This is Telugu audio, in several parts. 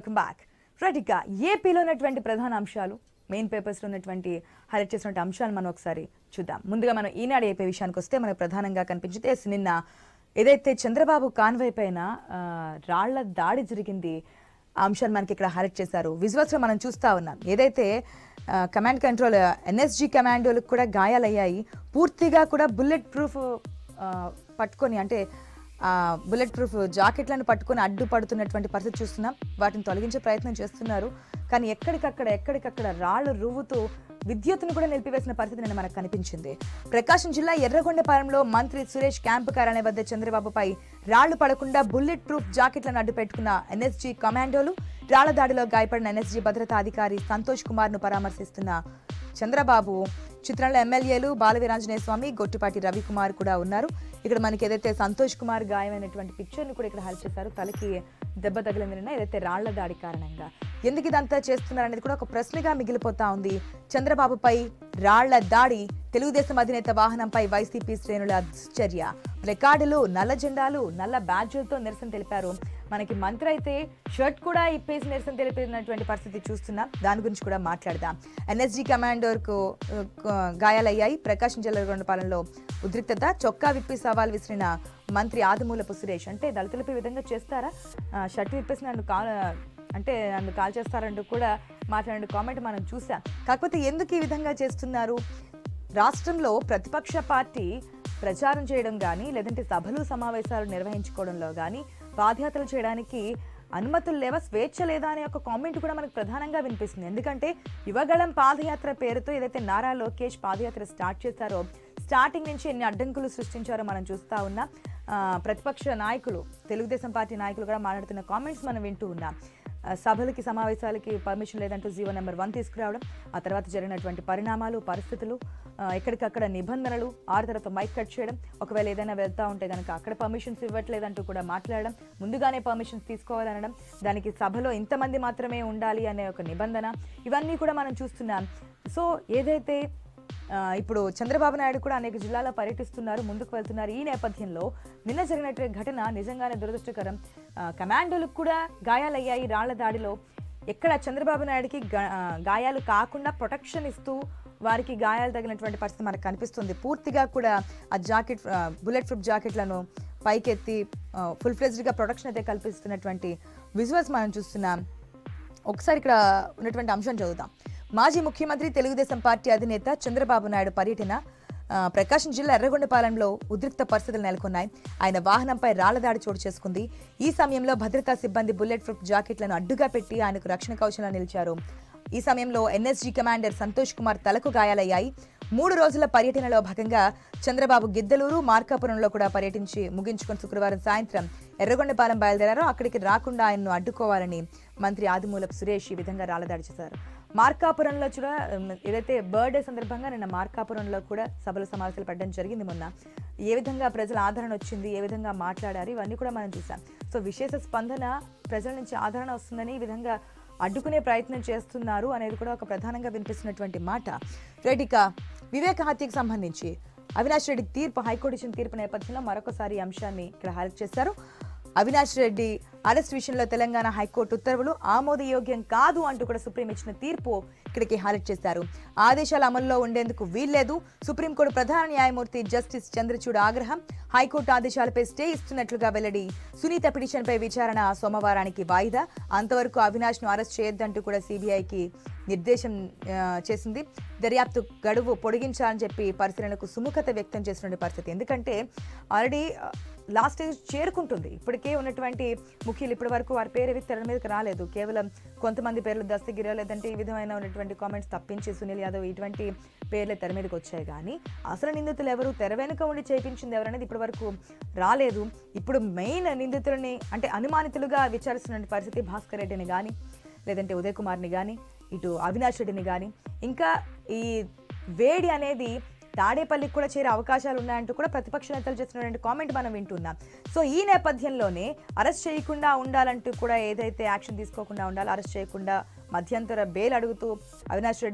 వెల్కమ్ బ్యాక్ రైట్ ఇక ఏపీలో ఉన్నటువంటి ప్రధాన అంశాలు మెయిన్ పేపర్స్లో ఉన్నటువంటి హైలైట్ చేసినటువంటి అంశాలు మనం ఒకసారి చూద్దాం ముందుగా మనం ఈనాడు ఏపీ విషయానికి వస్తే మనకు ప్రధానంగా కనిపించింది ఎస్ నిన్న ఏదైతే చంద్రబాబు కాన్వై పైన ఆ, రాళ్ల దాడి జరిగింది ఆ అంశాన్ని మనకి ఇక్కడ హైలైట్ చేశారు విజువల్స్లో మనం చూస్తా ఉన్నాం ఏదైతే ఆ, కమాండ్ కంట్రోల్ ఎన్ఎస్జీ కమాండోలకు కూడా గాయాలయ్యాయి పూర్తిగా కూడా బుల్లెట్ ప్రూఫ్ ఆ, పట్టుకొని అంటే ఆ, బుల్లెట్ ప్రూఫ్ జాకెట్లను పట్టుకొని అడ్డుపడుతున్నటువంటి పరిస్థితి చూస్తున్నాం వాటిని తొలగించే ప్రయత్నం చేస్తున్నారు కానీ ఎక్కడికక్కడ ఎక్కడికక్కడ రాళ్ళు రువ్వుతూ విద్యుత్తును కూడా నిలిపివేసిన పరిస్థితి నిన్న మనకు కనిపించింది ప్రకాశం జిల్లా ఎర్రగొండపాలెంలో మంత్రి సురేష్ క్యాంపు కార్యాలయం వద్ద చంద్రబాబుపై రాళ్లు పడకుండా బుల్లెట్ ప్రూఫ్ జాకెట్లను అడ్డుపెట్టుకున్న ఎన్ఎస్జీ కమాండోలు రాళ్ల దాడిలో గాయపడిన ఎన్ఎస్జీ భద్రతా అధికారి సంతోష్ కుమార్ ను పరామర్శిస్తున్న చంద్రబాబు చిత్రంలో ఎమ్మెల్యేలు బాలవీరాంజనేయ స్వామి గొట్టిపాటి రవికుమార్ కూడా ఉన్నారు ఇక్కడ మనకి ఏదైతే సంతోష్ కుమార్ గాయమైనటువంటి పిక్చర్ ని కూడా ఇక్కడ హెల్ప్ చేశారు తలకి దెబ్బ తగిలింది నిన్న ఏదైతే రాళ్ల దాడి కారణంగా ఎందుకు ఇదంతా చేస్తున్నారు అనేది కూడా ఒక ప్రశ్నగా మిగిలిపోతా ఉంది చంద్రబాబుపై రాళ్ల దాడి తెలుగుదేశం అధినేత వాహనంపై వైసీపీ శ్రేణుల చర్య ప్లెకార్డులు నల్ల జెండాలు నల్ల బ్యాడ్జులతో నిరసన తెలిపారు మనకి మంత్రి అయితే షర్ట్ కూడా ఇప్పేసి నిరసన తెలిపినటువంటి పరిస్థితి చూస్తున్నాం దాని గురించి కూడా మాట్లాడదాం ఎన్ఎస్జీ కమాండర్కు ఆ, గాయాలయ్యాయి ప్రకాశం జిల్లా గొండపాలెంలో ఉద్రిక్తత చొక్కా విప్పి సవాల్ విసిరిన మంత్రి ఆదిమూలపు సురేష్ అంటే దళితులపై ఈ విధంగా చేస్తారా ఆ, షర్ట్ విప్పేసి నన్ను కా అంటే నన్ను కాల్ చేస్తారంటూ కూడా మాట్లాడిన కామెంట్ మనం చూసాం కాకపోతే ఎందుకు ఈ విధంగా చేస్తున్నారు రాష్ట్రంలో ప్రతిపక్ష పార్టీ ప్రచారం చేయడం కానీ లేదంటే సభలు సమావేశాలు నిర్వహించుకోవడంలో కానీ పాదయాత్రలు చేయడానికి అనుమతులు లేవా స్వేచ్ఛ లేదా అనే ఒక కామెంట్ కూడా మనకు ప్రధానంగా వినిపిస్తుంది ఎందుకంటే యువగళం పాదయాత్ర పేరుతో ఏదైతే నారా లోకేష్ పాదయాత్ర స్టార్ట్ చేశారో స్టార్టింగ్ నుంచి ఎన్ని అడ్డంకులు సృష్టించారో మనం చూస్తా ఉన్నాం ఆ, ప్రతిపక్ష నాయకులు తెలుగుదేశం పార్టీ నాయకులు కూడా మాట్లాడుతున్న కామెంట్స్ మనం వింటూ ఉన్నాం ఆ, సభలకి సమావేశాలకి పర్మిషన్ లేదంటూ జీవో నెంబర్ వన్ తీసుకురావడం ఆ తర్వాత జరిగినటువంటి పరిణామాలు పరిస్థితులు ఆ, ఎక్కడికక్కడ నిబంధనలు ఆరు తర్వాత మైక్ కట్ చేయడం ఒకవేళ ఏదైనా వెళ్తా ఉంటే కనుక అక్కడ పర్మిషన్స్ ఇవ్వట్లేదంటూ కూడా మాట్లాడడం ముందుగానే పర్మిషన్స్ తీసుకోవాలనడం దానికి సభలో ఇంతమంది మాత్రమే ఉండాలి అనే ఒక నిబంధన ఇవన్నీ కూడా మనం చూస్తున్నాం సో ఏదైతే ఆ, ఇప్పుడు చంద్రబాబు నాయుడు కూడా అనేక జిల్లాల్లో పర్యటిస్తున్నారు ముందుకు వెళ్తున్నారు ఈ నేపథ్యంలో నిన్న జరిగినటువంటి ఘటన నిజంగానే దురదృష్టకరం ఆ, కమాండోలకు కూడా గాయాలయ్యాయి రాళ్ల దాడిలో ఎక్కడ చంద్రబాబు నాయుడుకి గా- ఆ, గాయాలు కాకుండా ప్రొటెక్షన్ ఇస్తూ వారికి గాయాలు తగినటువంటి పరిస్థితి మనకు కనిపిస్తుంది పూర్తిగా కూడా ఆ జాకెట్ ఆ, బుల్లెట్ ప్రూఫ్ జాకెట్లను పైకెత్తి ఆ, ఫుల్ ఫ్లెజ్డ్గా ప్రొటెక్షన్ అయితే కల్పిస్తున్నటువంటి విజువల్స్ మనం చూస్తున్నాం ఒకసారి ఇక్కడ ఉన్నటువంటి అంశం చదువుతాం మాజీ ముఖ్యమంత్రి తెలుగుదేశం పార్టీ అధినేత చంద్రబాబు నాయుడు పర్యటన ఆ, ప్రకాశం జిల్లా ఎర్రగొండపాలెంలో ఉద్రిక్త పరిస్థితులు నెలకొన్నాయి ఆయన వాహనంపై రాళ్ల దాడి చోటు చేసుకుంది ఈ సమయంలో భద్రతా సిబ్బంది బుల్లెట్ ప్రూఫ్ జాకెట్లను అడ్డుగా పెట్టి ఆయనకు రక్షణ కవచంలా నిలిచారు ఈ సమయంలో ఎన్ఎస్జీ కమాండర్ సంతోష్ కుమార్ తలకు గాయాలయ్యాయి మూడు రోజుల పర్యటనలో భాగంగా చంద్రబాబు గిద్దలూరు మార్కాపురంలో కూడా పర్యటించి ముగించుకుని శుక్రవారం సాయంత్రం ఎర్రగొండపాలెం బయలుదేరారు అక్కడికి రాకుండా ఆయన్ను అడ్డుకోవాలని మంత్రి ఆదిమూలపు సురేష్ ఈ విధంగా రాళ్లదాడి చేశారు మార్కాపురంలో కూడా ఉమ్, ఏదైతే బర్త్డే సందర్భంగా నిన్న మార్కాపురంలో కూడా సభలు సమావేశాలు పెట్టడం జరిగింది మొన్న ఏ విధంగా ప్రజల ఆదరణ వచ్చింది ఏ విధంగా మాట్లాడారు ఇవన్నీ కూడా మనం చూసాం సో విశేష స్పందన ప్రజల నుంచి ఆదరణ వస్తుందని ఈ విధంగా అడ్డుకునే ప్రయత్నం చేస్తున్నారు అనేది కూడా ఒక ప్రధానంగా వినిపిస్తున్నటువంటి మాట రైట్ ఇక వివేక హత్యకు సంబంధించి అవినాష్ రెడ్డి తీర్పు హైకోర్టు ఇచ్చిన తీర్పు నేపథ్యంలో మరొకసారి ఈ అంశాన్ని ఇక్కడ హైలైట్ చేశారు అవినాష్ రెడ్డి అరెస్ట్ విషయంలో తెలంగాణ హైకోర్టు ఉత్తర్వులు ఆమోదయోగ్యం కాదు అంటూ కూడా సుప్రీం ఇచ్చిన తీర్పు ఇక్కడికి హైలైట్ చేశారు ఆదేశాలు అమల్లో ఉండేందుకు వీల్లేదు సుప్రీంకోర్టు ప్రధాన న్యాయమూర్తి జస్టిస్ చంద్రచూడ్ ఆగ్రహం హైకోర్టు ఆదేశాలపై స్టే ఇస్తున్నట్లుగా వెల్లడి సునీత పిటిషన్పై విచారణ సోమవారానికి వాయిదా అంతవరకు అవినాష్ ను అరెస్ట్ చేయొద్దంటూ కూడా సిబిఐకి నిర్దేశం ఆ, చేసింది దర్యాప్తు గడువు పొడిగించాలని చెప్పి పరిశీలనకు సుముఖత వ్యక్తం చేసిన పరిస్థితి ఎందుకంటే ఆల్రెడీ లాస్ట్ స్టేజ్ చేరుకుంటుంది ఇప్పటికే ఉన్నటువంటి ముఖ్యులు ఇప్పటి వరకు వారి పేరు ఏవి తెర మీదకి రాలేదు కేవలం కొంతమంది పేర్లు దస్తగిరో లేదంటే ఈ విధమైన ఉన్నటువంటి కామెంట్స్ తప్పించి సునీల్ యాదవ్ ఇటువంటి పేర్లే తెర మీదకి వచ్చాయి కానీ అసలు నిందితులు ఎవరు తెర వెనుక ఉండి చేపించింది ఎవరనేది ఇప్పటి వరకు రాలేదు ఇప్పుడు మెయిన్ నిందితులని అంటే అనుమానితులుగా విచారిస్తున్న పరిస్థితి భాస్కర్ రెడ్డిని కానీ లేదంటే ఉదయ్ కుమార్ని కానీ ఇటు అవినాష్ రెడ్డిని కానీ ఇంకా ఈ వేడి అనేది తాడేపల్లికి కూడా చేరే అవకాశాలు ఉన్నాయంటూ కూడా ప్రతిపక్ష నేతలు చేస్తున్నటువంటి కామెంట్ మనం వింటున్నాం సో ఈ నేపథ్యంలోనే అరెస్ట్ చేయకుండా ఉండాలంటూ కూడా ఏదైతే యాక్షన్ తీసుకోకుండా ఉండాలో అరెస్ట్ చేయకుండా మధ్యంతర బెయిల్ అడుగుతూ అవినాష్ రెడ్డి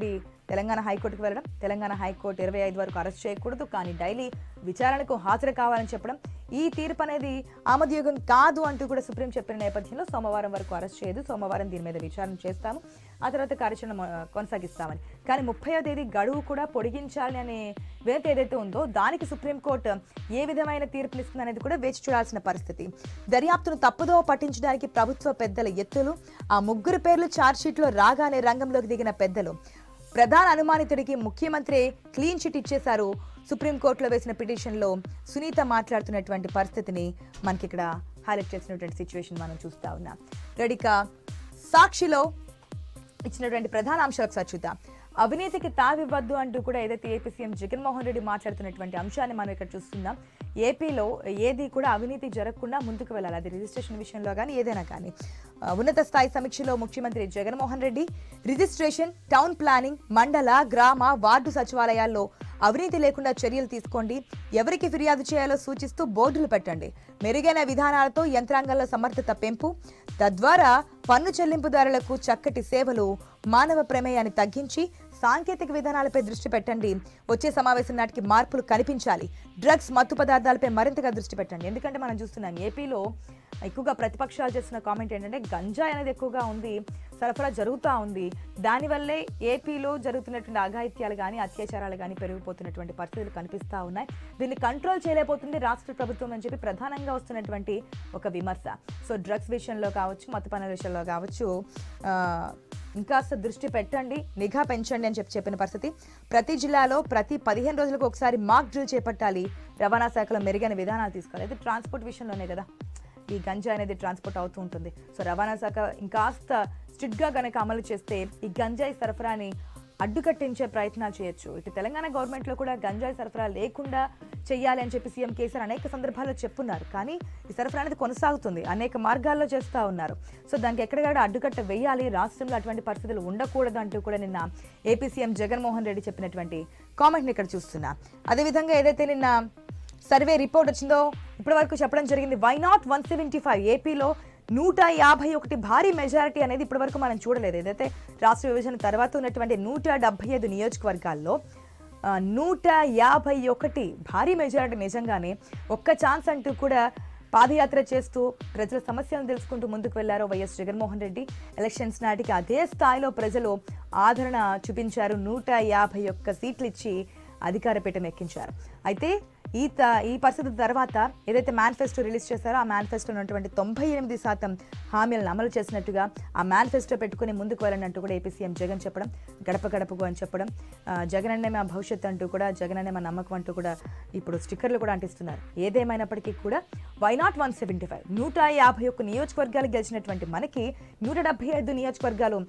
తెలంగాణ హైకోర్టుకు వెళ్ళడం తెలంగాణ హైకోర్టు ఇరవై ఐదు వరకు అరెస్ట్ చేయకూడదు కానీ డైలీ విచారణకు హాజరు కావాలని చెప్పడం ఈ తీర్పు అనేది ఆమోదయోగం కాదు అంటూ కూడా సుప్రీం చెప్పిన నేపథ్యంలో సోమవారం వరకు అరెస్ట్ చేయదు సోమవారం దీని మీద విచారణ చేస్తాము ఆ తర్వాత కార్యాచరణ మొ- కొనసాగిస్తామని కానీ ముప్పయో తేదీ గడువు కూడా పొడిగించాలి అనే వినతి ఏదైతే ఉందో దానికి సుప్రీంకోర్టు ఏ విధమైన తీర్పునిస్తుంది అనేది కూడా వేచి చూడాల్సిన పరిస్థితి దర్యాప్తును తప్పుదో పట్టించడానికి ప్రభుత్వ పెద్దల ఎత్తులు ఆ ముగ్గురు పేర్లు ఛార్జ్షీట్లో రాగానే రంగంలోకి దిగిన పెద్దలు ప్రధాన అనుమానితుడికి ముఖ్యమంత్రి క్లీన్ చిట్ ఇచ్చేశారు సుప్రీంకోర్టులో వేసిన పిటిషన్లో సునీత మాట్లాడుతున్నటువంటి పరిస్థితిని మనకి ఇక్కడ హైలైట్ చేసినటువంటి సిచ్యువేషన్ మనం చూస్తా ఉన్నాం రెడిక సాక్షిలో ఇచ్చినటువంటి ప్రధాన అంశాలకు ఒకసారి చూద్దాం అవినీతికి తావివ్వద్దు అంటూ కూడా ఏదైతే ఏపీ సీఎం జగన్మోహన్ రెడ్డి మాట్లాడుతున్నటువంటి అంశాన్ని మనం ఇక్కడ చూస్తున్నాం ఏపీలో ఏది కూడా అవినీతి జరగకుండా ముందుకు వెళ్ళాలి అది రిజిస్ట్రేషన్ విషయంలో కానీ ఏదైనా కానీ ఆ, ఉన్నత స్థాయి సమీక్షలో ముఖ్యమంత్రి Jaganmohan Reddy registration town planning మండల గ్రామ వార్డు సచివాలయాల్లో అవినీతి లేకుండా చర్యలు తీసుకోండి ఎవరికి ఫిర్యాదు చేయాలో సూచిస్తూ బోర్డులు పెట్టండి మెరుగైన విధానాలతో యంత్రాంగాల సమర్థత పెంపు తద్వారా పన్ను చెల్లింపుదారులకు చక్కటి సేవలు మానవ ప్రమేయాన్ని తగ్గించి సాంకేతిక విధానాలపై దృష్టి పెట్టండి వచ్చే సమావేశం నాటికి మార్పులు కనిపించాలి డ్రగ్స్ మత్తు పదార్థాలపై మరింతగా దృష్టి పెట్టండి ఎందుకంటే మనం చూస్తున్నాం ఏపీలో ఎక్కువగా ప్రతిపక్షాలు చేస్తున్న కామెంట్ ఏంటంటే గంజాయి అనేది ఎక్కువగా ఉంది సరఫరా జరుగుతూ ఉంది దానివల్లే ఏపీలో జరుగుతున్నటువంటి అఘాయిత్యాలు కానీ అత్యాచారాలు కానీ పెరిగిపోతున్నటువంటి పరిస్థితులు కనిపిస్తూ ఉన్నాయి దీన్ని కంట్రోల్ చేయలేకపోతుంది రాష్ట్ర ప్రభుత్వం అని చెప్పి ప్రధానంగా వస్తున్నటువంటి ఒక విమర్శ సో డ్రగ్స్ విషయంలో కావచ్చు మత్తు పనుల విషయంలో కావచ్చు ఆ, ఇంకాస్త దృష్టి పెట్టండి నిఘా పెంచండి అని చెప్పి చెప్పిన పరిస్థితి ప్రతి జిల్లాలో ప్రతి పదిహేను రోజులకు ఒకసారి మాక్ డ్రిల్ చేపట్టాలి రవాణా శాఖలో మెరుగైన విధానాలు తీసుకోవాలి అయితే ట్రాన్స్పోర్ట్ విషయంలోనే కదా ఈ గంజా అనేది ట్రాన్స్పోర్ట్ అవుతూ ఉంటుంది సో రవాణా శాఖ ఇంకాస్త స్ట్రిక్ట్గా కనుక అమలు చేస్తే ఈ గంజాయి సరఫరాని అడ్డుకట్టించే ప్రయత్నాలు చేయొచ్చు ఇటు తెలంగాణ గవర్నమెంట్లో కూడా గంజాయి సరఫరా లేకుండా చేయాలి అని చెప్పి సీఎం కేసీఆర్ అనేక సందర్భాల్లో చెప్పున్నారు కానీ ఈ సరఫరా అనేది కొనసాగుతుంది అనేక మార్గాల్లో చేస్తూ ఉన్నారు సో దానికి ఎక్కడికక్కడ అడ్డుకట్ట వేయాలి రాష్ట్రంలో అటువంటి పరిస్థితులు ఉండకూడదు అంటూ కూడా నిన్న ఏపీ సీఎం జగన్మోహన్ రెడ్డి చెప్పినటువంటి కామెంట్ని ఇక్కడ చూస్తున్నా అదేవిధంగా ఏదైతే నిన్న సర్వే రిపోర్ట్ వచ్చిందో ఇప్పటి వరకు చెప్పడం జరిగింది why not one seventy five ఏపీలో నూట యాభై ఒకటి భారీ మెజారిటీ అనేది ఇప్పటి వరకు మనం చూడలేదు ఏదైతే రాష్ట్ర విభజన తర్వాత ఉన్నటువంటి నూట డెబ్బై ఐదు నియోజకవర్గాల్లో ఆ, నూట యాభై ఒకటి భారీ మెజారిటీ నిజంగానే ఒక్క ఛాన్స్ అంటూ కూడా పాదయాత్ర చేస్తూ ప్రజల సమస్యలను తెలుసుకుంటూ ముందుకు వెళ్లారు వైఎస్ జగన్మోహన్ రెడ్డి ఎలక్షన్స్ నాటికి అదే స్థాయిలో ప్రజలు ఆదరణ చూపించారు నూట యాభై ఒక్క సీట్లు ఇచ్చి అధికార పీఠం ఎక్కించారు అయితే ఈ త- ఈ పరిస్థితి తర్వాత ఏదైతే మేనిఫెస్టో రిలీజ్ చేశారో ఆ మేనిఫెస్టో ఉన్నటువంటి తొంభై ఎనిమిది శాతం హామీలను అమలు చేసినట్టుగా ఆ మేనిఫెస్టో పెట్టుకుని ముందుకు వెళ్ళినట్టు కూడా ఏపీ సీఎం జగన్ చెప్పడం గడప గడపకు అని చెప్పడం ఆ, జగన్ అనే మా భవిష్యత్ అంటూ కూడా జగన్ అనే మా నమ్మకం అంటూ కూడా ఇప్పుడు స్టిక్కర్లు కూడా అంటిస్తున్నారు ఏదేమైనప్పటికీ కూడా why not one seventy five నూట యాభై ఒక్క నియోజకవర్గాలు గెలిచినటువంటి మనకి నూట డెబ్బై ఐదు నియోజకవర్గాలు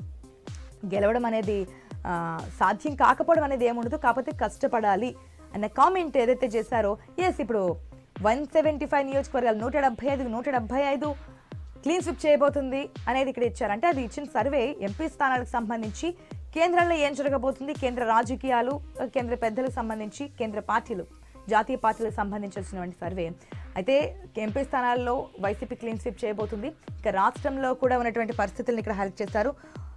గెలవడం అనేది ఆ, సాధ్యం కాకపోవడం అనేది ఏముండదు కాకపోతే కష్టపడాలి అన్న కామెంట్ ఏదైతే చేశారో ఎస్ ఇప్పుడు వన్ సెవెంటీ ఫైవ్ నియోజకవర్గాలు నూట డెబ్బై ఐదు నూట డెబ్బై ఐదు క్లీన్ స్విప్ చేయబోతుంది అనేది ఇక్కడ ఇచ్చారు అంటే అది ఇచ్చిన సర్వే ఎంపీ స్థానాలకు సంబంధించి కేంద్రంలో ఏం జరగబోతుంది కేంద్ర రాజకీయాలు కేంద్ర పెద్దలకు సంబంధించి కేంద్ర పార్టీలు జాతీయ పార్టీలకు సంబంధించినటువంటి సర్వే అయితే ఎంపీ స్థానాల్లో వైసీపీ క్లీన్ స్విప్ చేయబోతుంది ఇక రాష్ట్రంలో కూడా ఉన్నటువంటి పరిస్థితులను ఇక్కడ హైలైట్ చేశారు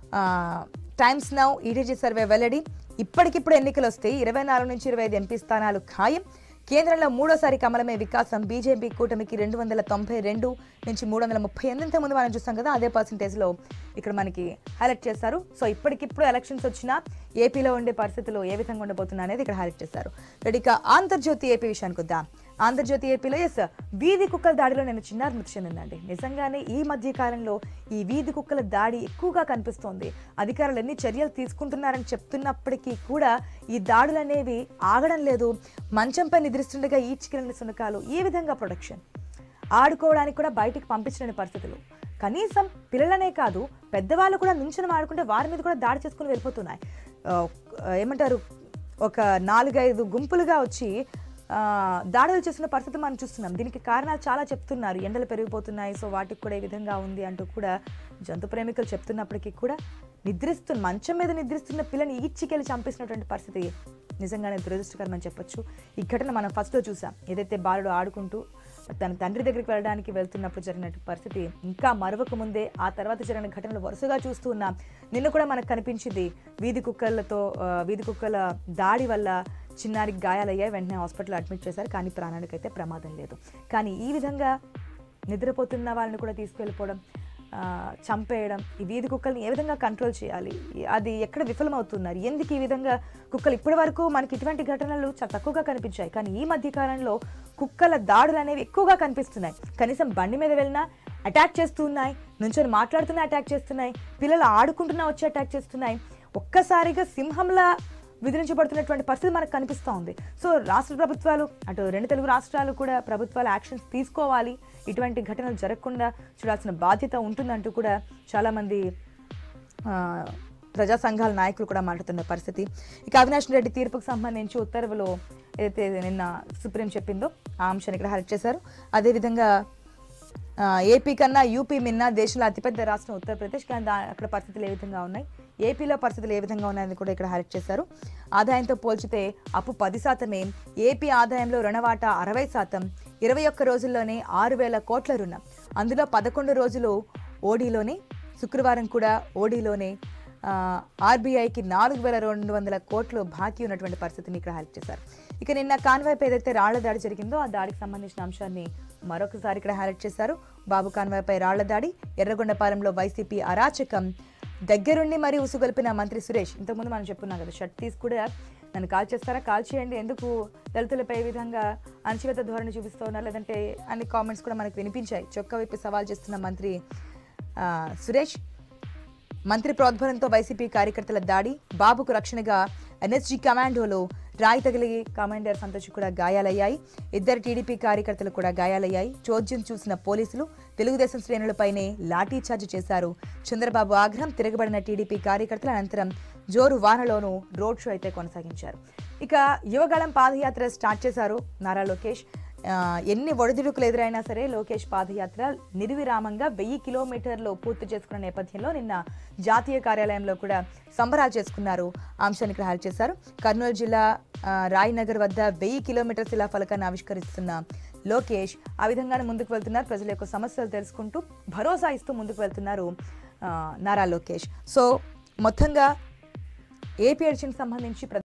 టైమ్స్ నౌ ఈటీజీ సర్వే వెల్లడి ఇప్పటికిప్పుడు ఎన్నికలు వస్తాయి ఇరవై నాలుగు నుంచి ఇరవై ఐదు ఎంపీ స్థానాలు ఖాయం కేంద్రంలో మూడోసారి కమలమే వికాసం బీజేపీ కూటమికి రెండు వందల తొంభై రెండు నుంచి మూడు వందల ముప్పై ఎనిమిది ముందు మనం చూస్తాం కదా అదే పర్సంటేజ్లో ఇక్కడ మనకి హైలైట్ చేస్తారు సో ఇప్పటికిప్పుడు ఎలక్షన్స్ వచ్చినా ఏపీలో ఉండే పరిస్థితులు ఏ విధంగా ఉండబోతున్నా అనేది ఇక్కడ హైలైట్ చేస్తారు రెడీ ఇక ఆంధ్రజ్యోతి ఏపీ విషయానికి వద్దాం ఆంధ్రజ్యోతి ఏపీలో ఎస్ వీధి కుక్కల దాడిలో నేను చిన్నారి మృతి చెందిందండి నిజంగానే ఈ మధ్య కాలంలో ఈ వీధి కుక్కల దాడి ఎక్కువగా కనిపిస్తోంది అధికారులు ఎన్ని చర్యలు తీసుకుంటున్నారని చెప్తున్నప్పటికీ కూడా ఈ దాడులు అనేవి ఆగడం లేదు మంచంపై నిద్రిస్తుండగా ఈడ్చుకెళ్ళిన సునకాలు ఈ విధంగా ప్రొడక్షన్ ఆడుకోవడానికి కూడా బయటికి పంపించలేని పరిస్థితులు కనీసం పిల్లలనే కాదు పెద్దవాళ్ళు కూడా నుంచుని ఆడుకుంటే వారి మీద కూడా దాడి చేసుకుని వెళ్ళిపోతున్నాయి ఆ, ఏమంటారు ఒక నాలుగైదు గుంపులుగా వచ్చి ఆ, దాడులు చేస్తున్న పరిస్థితి మనం చూస్తున్నాం దీనికి కారణాలు చాలా చెప్తున్నారు ఎండలు పెరిగిపోతున్నాయి సో వాటికి కూడా ఈ విధంగా ఉంది అంటూ కూడా జంతు ప్రేమికులు చెప్తున్నప్పటికీ కూడా నిద్రిస్తున్న మంచం మీద నిద్రిస్తున్న పిల్లని ఈడ్చికెళ్ళి చంపేసినటువంటి పరిస్థితి నిజంగానే దురదృష్టకరం అని చెప్పొచ్చు ఈ ఘటన మనం ఫస్ట్లో చూసాం ఏదైతే బాలుడు ఆడుకుంటూ తన తండ్రి దగ్గరికి వెళ్ళడానికి వెళ్తున్నప్పుడు జరిగిన పరిస్థితి ఇంకా మరవక ముందే ఆ తర్వాత జరిగిన ఘటనలు వరుసగా చూస్తూ ఉన్నాం నిన్న కూడా మనకు కనిపించింది వీధి కుక్కలతో ఆ, వీధి కుక్కల దాడి వల్ల చిన్నారికి గాయాలయ్యాయి వెంటనే హాస్పిటల్ అడ్మిట్ చేశారు కానీ ప్రాణానికైతే ప్రమాదం లేదు కానీ ఈ విధంగా నిద్రపోతున్న వాళ్ళని కూడా తీసుకెళ్ళిపోవడం ఆ, చంపేయడం ఈ వీధి కుక్కల్ని ఏ విధంగా కంట్రోల్ చేయాలి అది ఎక్కడ విఫలమవుతున్నారు ఎందుకు ఈ విధంగా కుక్కలు ఇప్పటి వరకు మనకి ఇటువంటి ఘటనలు చాలా తక్కువగా కనిపించాయి కానీ ఈ మధ్య కాలంలో కుక్కల దాడులు అనేవి ఎక్కువగా కనిపిస్తున్నాయి కనీసం బండి మీద వెళ్ళినా అటాక్ చేస్తున్నాయి నుంచొని మాట్లాడుతున్నా అటాక్ చేస్తున్నాయి పిల్లలు ఆడుకుంటున్నా వచ్చి అటాక్ చేస్తున్నాయి ఒక్కసారిగా సింహంలా విధించబడుతున్నటువంటి పరిస్థితి మనకు కనిపిస్తూ ఉంది సో రాష్ట్ర ప్రభుత్వాలు అటు రెండు తెలుగు రాష్ట్రాలు కూడా ప్రభుత్వాలు యాక్షన్స్ తీసుకోవాలి ఇటువంటి ఘటనలు జరగకుండా చూడాల్సిన బాధ్యత ఉంటుందంటూ కూడా చాలామంది ఆ, ప్రజా సంఘాల నాయకులు కూడా మాట్లాడుతున్న పరిస్థితి ఇక అవినాష్ రెడ్డి తీర్పుకు సంబంధించి ఉత్తర్వులో ఏదైతే నిన్న సుప్రీం చెప్పిందో ఆ అంశాన్ని ఇక్కడ హైలైట్ చేశారు అదేవిధంగా ఆ, ఏపీ కన్నా యూపీ మిన్న దేశంలో అతిపెద్ద రాష్ట్రం ఉత్తరప్రదేశ్ కానీ దా అక్కడ పరిస్థితులు ఏ విధంగా ఉన్నాయి ఏపీలో పరిస్థితులు ఏ విధంగా ఉన్నాయని కూడా ఇక్కడ హైలైట్ చేశారు ఆదాయంతో పోల్చితే అప్పు పది శాతమే ఏపీ ఆదాయంలో రుణవాటా అరవై శాతం ఇరవై ఒక్క రోజుల్లోనే ఆరు వేల కోట్ల రుణం అందులో పదకొండు రోజులు ఓడీలోనే శుక్రవారం కూడా ఓడీలోనే ఆ, ఆర్బీఐకి నాలుగు వేల రెండు వందల కోట్లు బాకీ ఉన్నటువంటి పరిస్థితిని ఇక్కడ హైలైట్ చేశారు ఇక నిన్న కాన్వాయ్పై ఏదైతే రాళ్ల దాడి జరిగిందో ఆ దాడికి సంబంధించిన అంశాన్ని మరొకసారి ఇక్కడ హైలైట్ చేశారు బాబు కాన్వాయ్పై రాళ్ల దాడి ఎర్రగొండపాలెంలో వైసీపీ అరాచకం దగ్గరుండి మరీ ఉసుగొల్పిన మంత్రి సురేష్ ఇంతకుముందు మనం చెప్పుకున్నాం కదా షర్ట్ తీసి కూడా నన్ను కాల్ చేస్తారా కాల్ చేయండి ఎందుకు దళితులపై ఈ విధంగా అణచివేత ధోరణి చూపిస్తూ ఉన్నారు లేదంటే అన్ని కామెంట్స్ కూడా మనకు వినిపించాయి చొక్కా విప్పి సవాల్ చేస్తున్న మంత్రి ఆ, సురేష్ మంత్రి ప్రోద్బలంతో వైసీపీ కార్యకర్తల దాడి బాబుకు రక్షణగా ఎన్ఎస్జీ కమాండోలో రాయి తగిలి కమాండర్ సంతోష్ కూడా గాయాలయ్యాయి ఇద్దరు టీడీపీ కార్యకర్తలు కూడా గాయాలయ్యాయి చోద్యం చూసిన పోలీసులు తెలుగుదేశం శ్రేణులపైనే లాఠీ చార్జ్ చేశారు చంద్రబాబు ఆగ్రహం తిరగబడిన టీడీపీ కార్యకర్తల అనంతరం జోరు వానలోనూ రోడ్ షో అయితే కొనసాగించారు ఇక యువగళం పాదయాత్ర స్టార్ట్ చేశారు నారా లోకేష్ ఆ, ఎన్ని ఒడిదుడుకులు ఎదురైనా సరే లోకేష్ పాదయాత్ర నిర్విరామంగా వెయ్యి కిలోమీటర్లు పూర్తి చేసుకున్న నేపథ్యంలో నిన్న జాతీయ కార్యాలయంలో కూడా సంబరాలు చేసుకున్నారు ఆ అంశాన్ని ఇక్కడ హైలైట్ చేశారు కర్నూలు జిల్లా ఆ, రాయ్నగర్ వద్ద వెయ్యి కిలోమీటర్ శిలా ఫలకాన్ని ఆవిష్కరిస్తున్న లోకేష్ ఆ విధంగానే ముందుకు వెళ్తున్నారు ప్రజల యొక్క సమస్యలు తెలుసుకుంటూ భరోసా ఇస్తూ ముందుకు వెళ్తున్నారు ఆ, నారా లోకేష్ సో మొత్తంగా ఏపీ ఎడిషన్ సంబంధించి ప్ర-